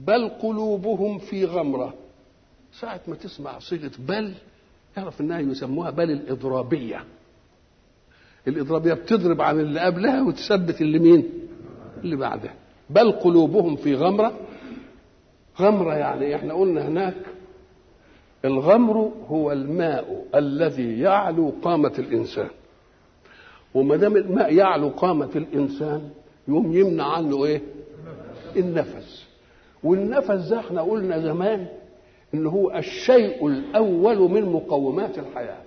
بل قلوبهم في غمرة ساعة ما تسمع صيغة بل اعرف انها يسموها بل الإضرابية الإضرابية بتضرب عن اللي قبلها وتثبت اللي مين اللي بعدها بل قلوبهم في غمرة غمرة يعني احنا قلنا هناك الغمر هو الماء الذي يعلو قامة الإنسان وما دام الماء يعلو قامة الإنسان يقوم يمنع عنه إيه؟ النفس والنفس ده احنا قلنا زمان إن هو الشيء الأول من مقومات الحياة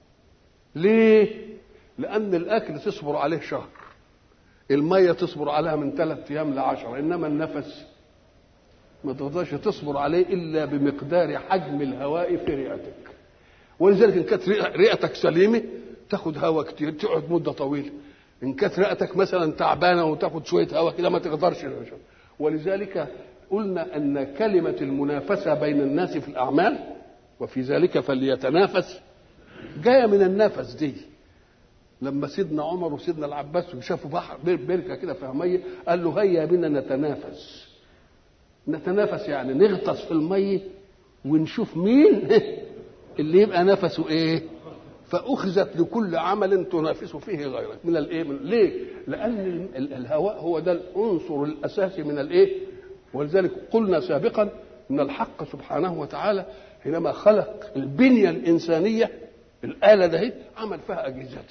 ليه؟ لأن الأكل تصبر عليه شهر المية تصبر عليها من ثلاثة أيام لعشرة إنما النفس ما تقدرش تصبر عليه الا بمقدار حجم الهواء في رئتك ولذلك ان كانت رئتك سليمه تاخد هواء كتير تقعد مده طويله ان كانت رئتك مثلا تعبانه وتاخد شويه هواء كده ما تقدرش ولذلك قلنا ان كلمه المنافسه بين الناس في الاعمال وفي ذلك فليتنافس جايه من النفس دي لما سيدنا عمر وسيدنا العباس شافوا بحر بركه كده في ميه قال له هيا بنا نتنافس نتنافس يعني نغطس في المية ونشوف مين اللي يبقى نفسه ايه فأخذت لكل عمل تنافس فيه غيرك من الايه من ليه لأن الهواء هو ده العنصر الأساسي من الايه ولذلك قلنا سابقا ان الحق سبحانه وتعالى حينما خلق البنية الإنسانية الآلة ده عمل فيها أجهزتها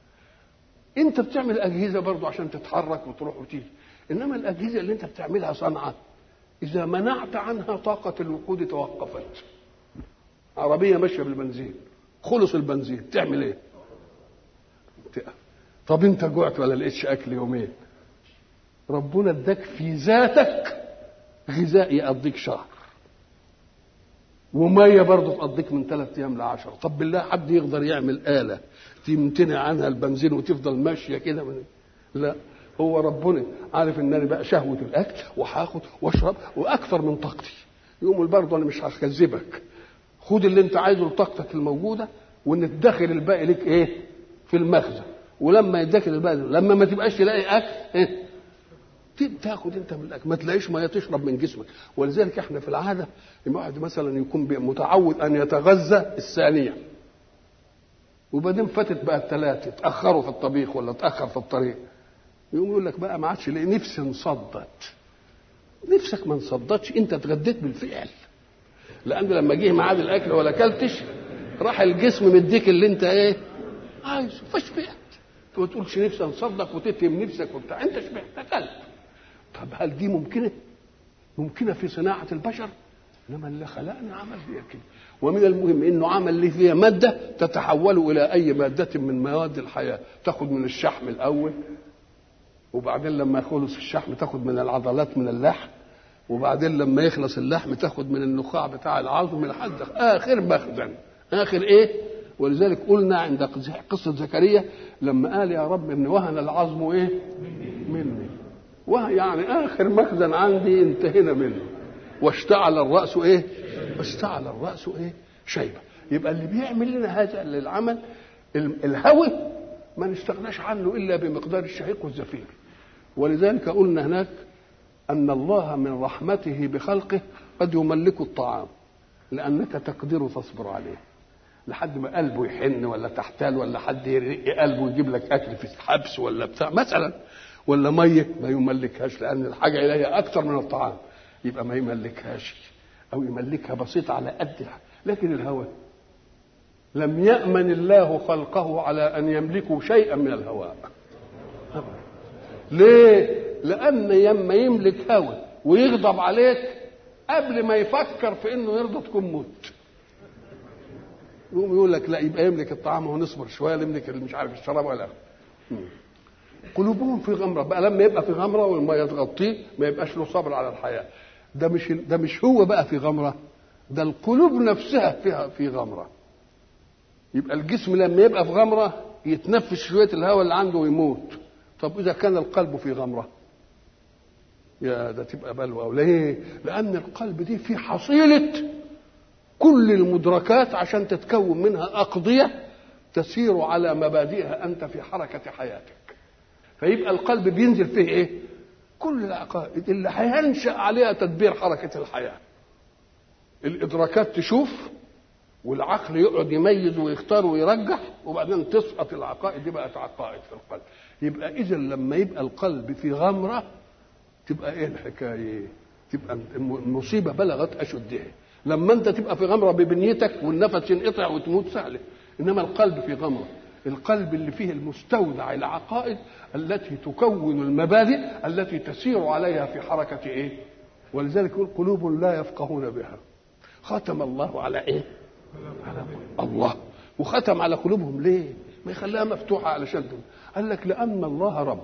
انت بتعمل أجهزة برضو عشان تتحرك وتروح وتيجي انما الأجهزة اللي انت بتعملها صنعة إذا منعت عنها طاقة الوقود توقفت عربية ماشية بالبنزين خلص البنزين تعمل ايه؟ تقف طب انت جوعت ولا لقيتش اكل يومين ربنا اداك في ذاتك غذاء يقضيك شهر ومية برضه تقضيك من ثلاث أيام لعشرة طب بالله حد يقدر يعمل آلة تمتنع عنها البنزين وتفضل ماشية كده من... لا هو ربنا عارف ان انا بقى شهوه الاكل وهاخد واشرب واكثر من طاقتي يقوم برضه انا مش هكذبك خد اللي انت عايزه لطاقتك الموجوده وان تدخل الباقي لك ايه في المخزن ولما يدخل الباقي لما ما تبقاش تلاقي اكل إيه؟ تاخد انت من الاكل ما تلاقيش ميه تشرب من جسمك ولذلك احنا في العاده الواحد مثلا يكون متعود ان يتغذى الثانيه وبعدين فاتت بقى الثلاثه اتاخروا في الطبيخ ولا اتاخر في الطريق يقوم يقول لك بقى ما عادش ليه نفسي انصدت نفسك ما انصدتش انت اتغديت بالفعل لان لما جه ميعاد الاكل ولا اكلتش راح الجسم مديك اللي انت ايه عايزه فشبعت ما تقولش نفسي انصدك وتتهم نفسك وبتاع انت شبعت اكلت طب هل دي ممكنه؟ ممكنه في صناعه البشر؟ انما اللي خلقنا عمل فيها كده ومن المهم انه عمل لي فيها ماده تتحول الى اي ماده من مواد الحياه تاخد من الشحم الاول وبعدين لما يخلص الشحم تاخد من العضلات من اللحم وبعدين لما يخلص اللحم تاخد من النخاع بتاع العظم لحد اخر مخزن اخر ايه ولذلك قلنا عند قصه زكريا لما قال يا رب ان وهن العظم ايه مني يعني اخر مخزن عندي انتهينا منه واشتعل الراس ايه واشتعل الراس ايه شيبه يبقى اللي بيعمل لنا هذا العمل الهوى ما نستغناش عنه الا بمقدار الشهيق والزفير ولذلك قلنا هناك ان الله من رحمته بخلقه قد يملك الطعام لانك تقدر تصبر عليه لحد ما قلبه يحن ولا تحتال ولا حد يرق قلبه ويجيب لك اكل في الحبس ولا بتاع مثلا ولا ميه ما يملكهاش لان الحاجه اليها اكثر من الطعام يبقى ما يملكهاش او يملكها بسيطه على قد لكن الهوى لم يأمن الله خلقه على أن يملكوا شيئا من الهواء ليه؟ لأن يما يملك هوى ويغضب عليك قبل ما يفكر في انه يرضى تكون مت يقوم يقول لك لا يبقى يملك الطعام ونصبر شويه يملك اللي مش عارف الشراب ولا قلوبهم في غمره بقى لما يبقى في غمره والميه تغطيه ما يبقاش له صبر على الحياه ده مش ده مش هو بقى في غمره ده القلوب نفسها فيها في غمره يبقى الجسم لما يبقى في غمره يتنفس شويه الهواء اللي عنده ويموت طب اذا كان القلب في غمره يا ده تبقى بلوى ليه لان القلب دي في حصيله كل المدركات عشان تتكون منها اقضيه تسير على مبادئها انت في حركه حياتك فيبقى القلب بينزل فيه ايه كل العقائد اللي هينشا عليها تدبير حركه الحياه الادراكات تشوف والعقل يقعد يميز ويختار ويرجح وبعدين تسقط العقائد دي بقت عقائد في القلب يبقى اذا لما يبقى القلب في غمره تبقى ايه الحكايه تبقى المصيبه بلغت اشدها لما انت تبقى في غمره ببنيتك والنفس ينقطع وتموت سهله انما القلب في غمره القلب اللي فيه المستودع العقائد التي تكون المبادئ التي تسير عليها في حركه ايه ولذلك يقول قلوب لا يفقهون بها ختم الله على ايه على الله وختم على قلوبهم ليه ما يخليها مفتوحه علشان دول قال لك لان الله رب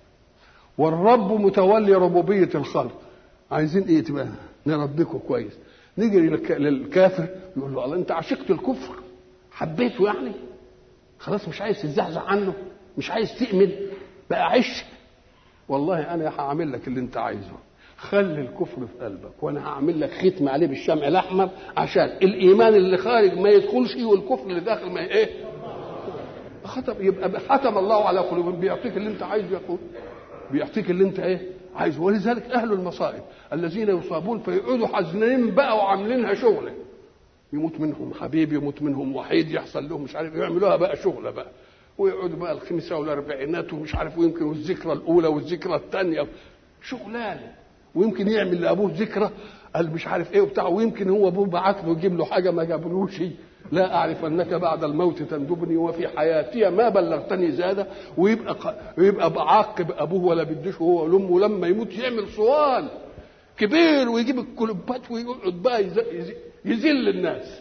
والرب متولي ربوبيه الخلق عايزين ايه تبقى نربكم كويس نيجي للكافر يقول له الله انت عشقت الكفر حبيته يعني خلاص مش عايز تتزحزح عنه مش عايز تأمن بقى عش والله انا هعمل لك اللي انت عايزه خلي الكفر في قلبك وانا هعمل لك ختم عليه بالشمع الاحمر عشان الايمان اللي خارج ما يدخلش والكفر اللي داخل ما ايه ختم يبقى ختم الله على قلوبهم بيعطيك اللي انت عايزه يقول بيعطيك اللي انت ايه عايزه ولذلك اهل المصائب الذين يصابون فيقعدوا حزنين بقى وعاملينها شغله يموت منهم حبيب يموت منهم وحيد يحصل لهم مش عارف يعملوها بقى شغله بقى ويقعدوا بقى الخمسه والاربعينات ومش عارف ويمكن والذكرى الاولى والذكرى الثانيه شغلانه ويمكن يعمل لابوه ذكرى قال مش عارف ايه وبتاع ويمكن هو ابوه بعت له يجيب له حاجه ما جابلوش لا اعرف انك بعد الموت تندبني وفي حياتي ما بلغتني زاده ويبقى ويبقى بعاقب ابوه ولا بدوش هو وامه لما يموت يعمل صوان كبير ويجيب الكلوبات ويقعد بقى يذل الناس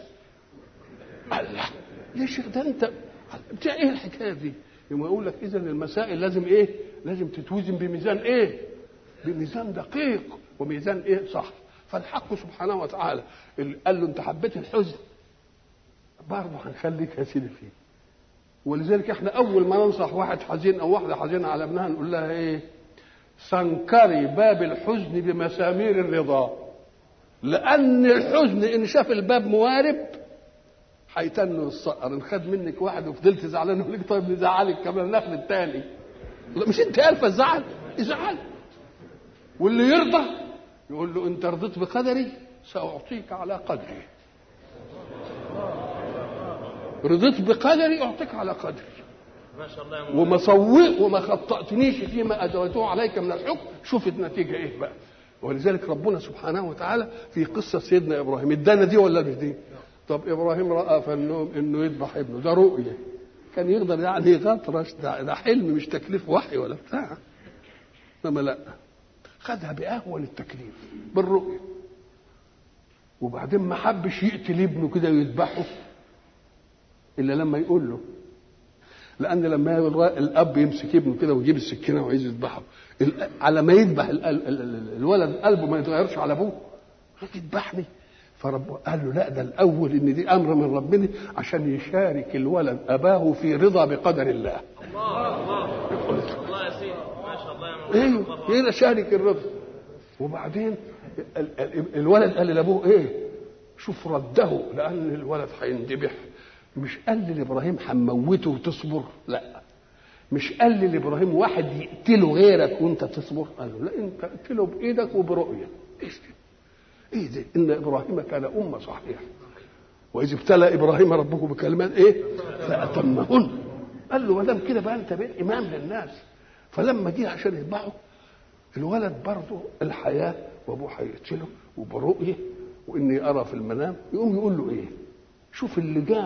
الله ليش ده انت بتاع ايه الحكايه دي؟ يوم يقول لك اذا المسائل لازم ايه؟ لازم تتوزن بميزان ايه؟ بميزان دقيق وميزان ايه صح فالحق سبحانه وتعالى قال له انت حبيت الحزن برضه هنخليك يا سيدي فيه ولذلك احنا اول ما ننصح واحد حزين او واحده حزينه على ابنها نقول لها ايه سنكري باب الحزن بمسامير الرضا لان الحزن ان شاف الباب موارب هيتنوا الصقر ان خد منك واحد وفضلت زعلان يقول لك طيب نزعلك كمان ناخد التاني مش انت عارفه الزعل ازعل واللي يرضى يقول له انت رضيت بقدري ساعطيك على قدري رضيت بقدري اعطيك على قدري ما شاء الله يا وما صوت وما خطأتنيش فيما أدوته عليك من الحكم شوف النتيجة إيه بقى ولذلك ربنا سبحانه وتعالى في قصة سيدنا إبراهيم ادانا دي ولا مش دي؟ طب إبراهيم رأى في النوم إنه يذبح ابنه ده رؤية كان يقدر يعني يغطرش ده, ده حلم مش تكليف وحي ولا بتاع انما لا خدها باهون التكليف بالرؤيه وبعدين ما حبش يقتل ابنه كده ويذبحه الا لما يقول له لان لما الاب يمسك ابنه كده ويجيب السكينه وعايز يذبحه على ما يذبح الولد قلبه ما يتغيرش على ابوه تذبحني فرب قال له لا ده الاول ان دي امر من ربنا عشان يشارك الولد اباه في رضا بقدر الله الله الله الله يا سيدي ما شاء الله يا مولانا ايوه هنا شارك الرضا وبعدين ال- ال- الولد قال لابوه ايه شوف رده لان الولد هيندبح مش قال لابراهيم هنموته وتصبر لا مش قال لابراهيم واحد يقتله غيرك وانت تصبر قال له لا انت اقتله بايدك وبرؤيه ايش ده؟ ايه ده ان ابراهيم كان امه صحيحه واذ ابتلى ابراهيم ربه بكلمات ايه فاتمهن قال له ما دام كده بقى انت بقيت امام للناس فلما جه عشان يذبحه الولد برضه الحياه وابوه هيقتله وبرؤيه واني ارى في المنام يقوم يقول له ايه شوف اللجام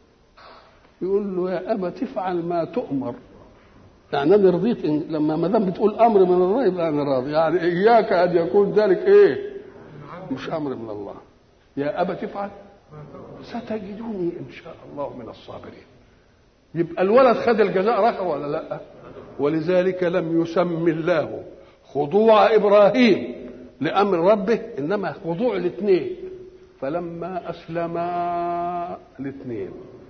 يقول له يا ابا تفعل ما تؤمر يعني انا رضيت إن لما ما دام بتقول امر من الله يبقى انا راضي يعني اياك ان يكون ذلك ايه مش امر من الله يا ابا تفعل ستجدوني ان شاء الله من الصابرين يبقى الولد خد الجزاء رقم ولا لا ولذلك لم يسم الله خضوع ابراهيم لامر ربه انما خضوع الاثنين فلما اسلما الاثنين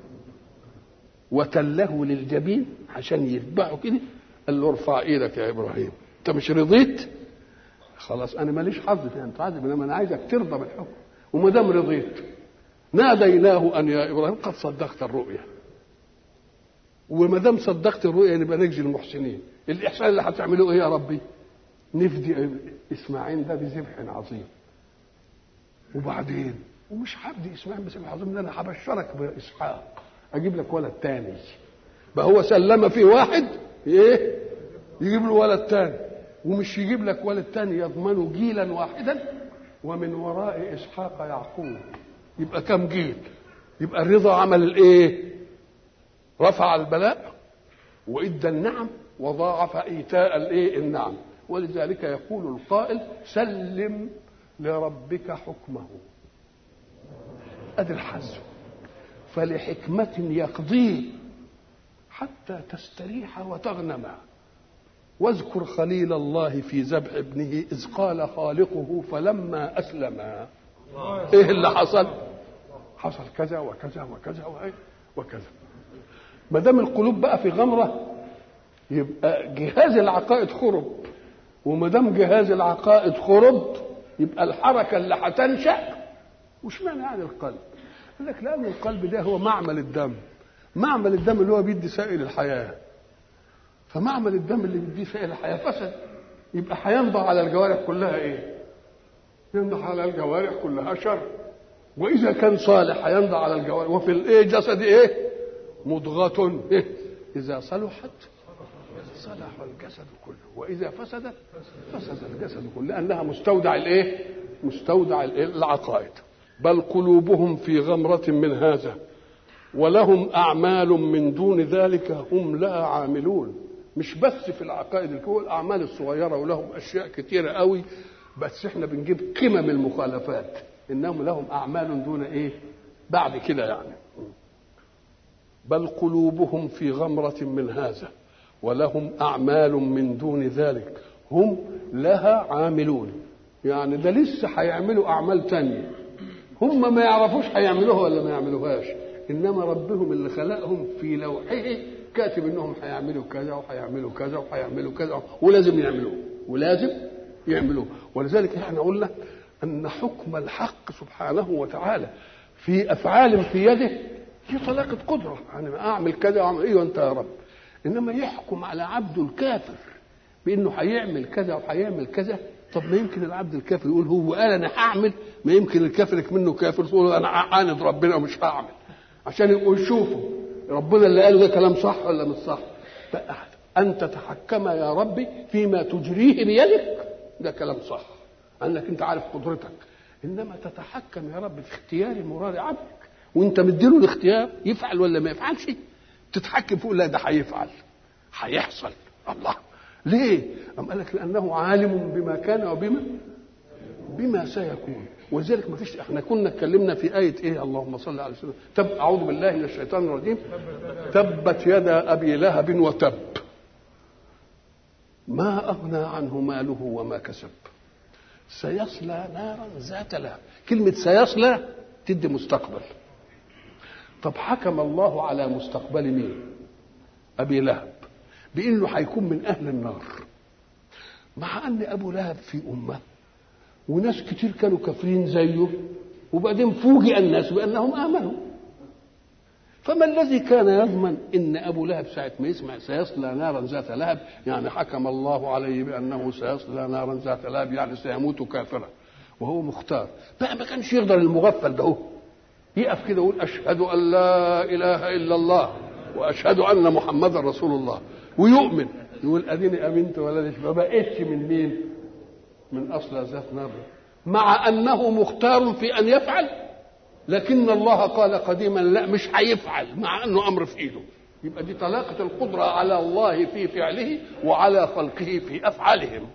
وتله للجبين عشان يتبعه كده قال له ارفع ايدك يا ابراهيم انت مش رضيت خلاص انا ماليش حظ في ان تعذب انما انا عايزك ترضى بالحكم وما دام رضيت ناديناه ان يا ابراهيم قد صدقت الرؤيا وما دام صدقت الرؤيا نبقى نجزي المحسنين الاحسان اللي هتعملوه ايه يا ربي نفدي اسماعيل ده بذبح عظيم وبعدين ومش هبدي اسماعيل بذبح عظيم ده انا هبشرك باسحاق اجيب لك ولد تاني بقى هو سلم في واحد ايه يجيب له ولد تاني ومش يجيب لك ولد تاني يضمنه جيلا واحدا ومن وراء اسحاق يعقوب يبقى كم جيل يبقى الرضا عمل الايه رفع البلاء وادى النعم وضاعف ايتاء الايه النعم ولذلك يقول القائل سلم لربك حكمه ادي الحزم فلحكمة يقضيه حتى تستريح وتغنم واذكر خليل الله في ذبح ابنه إذ قال خالقه فلما أسلم إيه اللي حصل حصل كذا وكذا وكذا وكذا ما دام القلوب بقى في غمرة يبقى جهاز العقائد خرب وما دام جهاز العقائد خرب يبقى الحركة اللي هتنشأ وش معنى يعني القلب؟ قال لك لأن القلب ده هو معمل الدم معمل الدم اللي هو بيدي سائل الحياة فمعمل الدم اللي بيديه سائل الحياة فسد يبقى هينضع على الجوارح كلها ايه؟ ينضع على الجوارح كلها شر وإذا كان صالح هينضع على الجوارح وفي الايه جسد ايه؟ مضغة إيه؟ إذا صلحت صلح الجسد كله وإذا فسدت فسد الجسد كله لأنها مستودع الايه؟ مستودع الإيه؟ العقائد بل قلوبهم في غمرة من هذا ولهم أعمال من دون ذلك هم لها عاملون مش بس في العقائد الكوي الأعمال الصغيرة ولهم أشياء كتيرة قوي بس احنا بنجيب قمم المخالفات إنهم لهم أعمال دون إيه بعد كده يعني بل قلوبهم في غمرة من هذا ولهم أعمال من دون ذلك هم لها عاملون يعني ده لسه هيعملوا أعمال تانية هم ما يعرفوش هيعملوها ولا ما يعملوهاش انما ربهم اللي خلقهم في لوحه كاتب انهم هيعملوا كذا وهيعملوا كذا وهيعملوا كذا ولازم يعملوه ولازم يعملوه ولذلك احنا قلنا ان حكم الحق سبحانه وتعالى في افعال في يده دي طلاقه قدره يعني اعمل كذا واعمل ايه وانت يا رب انما يحكم على عبده الكافر بانه هيعمل كذا وهيعمل كذا طب ما يمكن العبد الكافر يقول هو قال انا هعمل ما يمكن الكافر منه كافر تقول انا عاند ربنا ومش هعمل عشان يبقوا يشوفوا ربنا اللي قاله ده كلام صح ولا مش صح ان تتحكم يا ربي فيما تجريه بيدك ده كلام صح انك انت عارف قدرتك انما تتحكم يا رب في اختيار مراد عبدك وانت مديله الاختيار يفعل ولا ما يفعلش تتحكم فيه لا ده هيفعل هيحصل الله ليه؟ أم قال لك لأنه عالم بما كان وبما بما سيكون ولذلك ما فيش احنا كنا اتكلمنا في آية ايه اللهم صل على سيدنا تب أعوذ بالله من الشيطان الرجيم تبت يدا أبي لهب وتب ما أغنى عنه ماله وما كسب سيصلى نارا ذات لهب كلمة سيصلى تدي مستقبل طب حكم الله على مستقبل مين أبي لهب بانه هيكون من اهل النار مع ان ابو لهب في امه وناس كتير كانوا كافرين زيه وبعدين فوجئ الناس بانهم امنوا فما الذي كان يضمن ان ابو لهب ساعه ما يسمع سيصلى نارا ذات لهب يعني حكم الله عليه بانه سيصلى نارا ذات لهب يعني سيموت كافرا وهو مختار بقى ما كانش يقدر المغفل ده يقف كده يقول اشهد ان لا اله الا الله واشهد ان محمدا رسول الله ويؤمن يقول اديني امنت ولا ما بقتش من مين من اصل ذات نار مع انه مختار في ان يفعل لكن الله قال قديما لا مش هيفعل مع انه امر في ايده يبقى دي طلاقة القدرة على الله في فعله وعلى خلقه في أفعالهم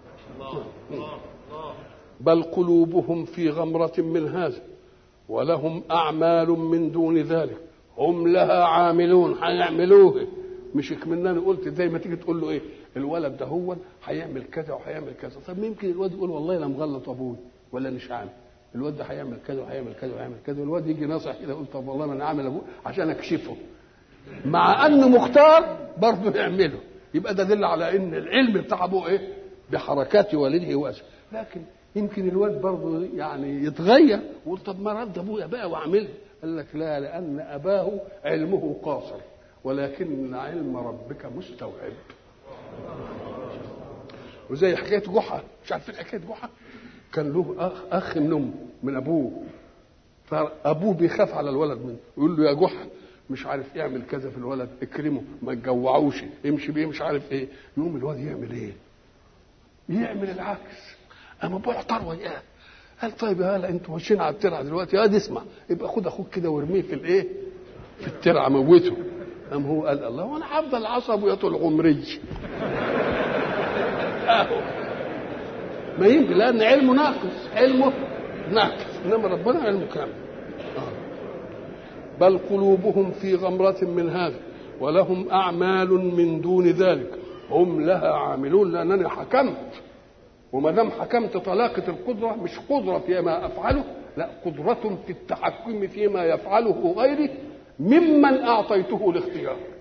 بل قلوبهم في غمرة من هذا ولهم أعمال من دون ذلك هم لها عاملون هيعملوه مش كمننا قلت زي ما تيجي تقول له ايه الولد ده هو هيعمل كذا وهيعمل كذا طب ممكن الواد يقول والله لا مغلط ابوي ولا مش عامل الواد ده هيعمل كذا وهيعمل كذا وهيعمل كذا والواد يجي ناصح كده يقول طب والله ما انا عامل ابوه عشان اكشفه مع انه مختار برضه يعمله يبقى ده دل على ان العلم بتاع ابوه ايه بحركات والده واسف لكن يمكن الواد برضه يعني يتغير ويقول طب ما رد ابويا بقى واعملها قال لك لا لان اباه علمه قاصر ولكن علم ربك مستوعب وزي حكايه جحا مش عارفين حكايه جحا كان له اخ اخ من امه من ابوه فابوه بيخاف على الولد منه يقول له يا جحا مش عارف يعمل كذا في الولد اكرمه ما تجوعوش امشي بيه مش عارف ايه يقوم الواد يعمل ايه يعمل العكس اما ابوه اعتر وياه قال طيب يا هلا انتوا ماشيين على الترعه دلوقتي يا اسمع يبقى خد اخوك كده وارميه في الايه في الترعه موته قام هو قال الله وانا هفضل عصبه يا طول عمري أهو. ما يمكن لان علمه ناقص علمه ناقص انما ربنا علمه كامل آه. بل قلوبهم في غمرة من هذا ولهم أعمال من دون ذلك هم لها عاملون لأنني حكمت وما دام حكمت طلاقة القدرة مش قدرة فيما أفعله لا قدرة في التحكم فيما يفعله غيري ممن أعطيته الاختيار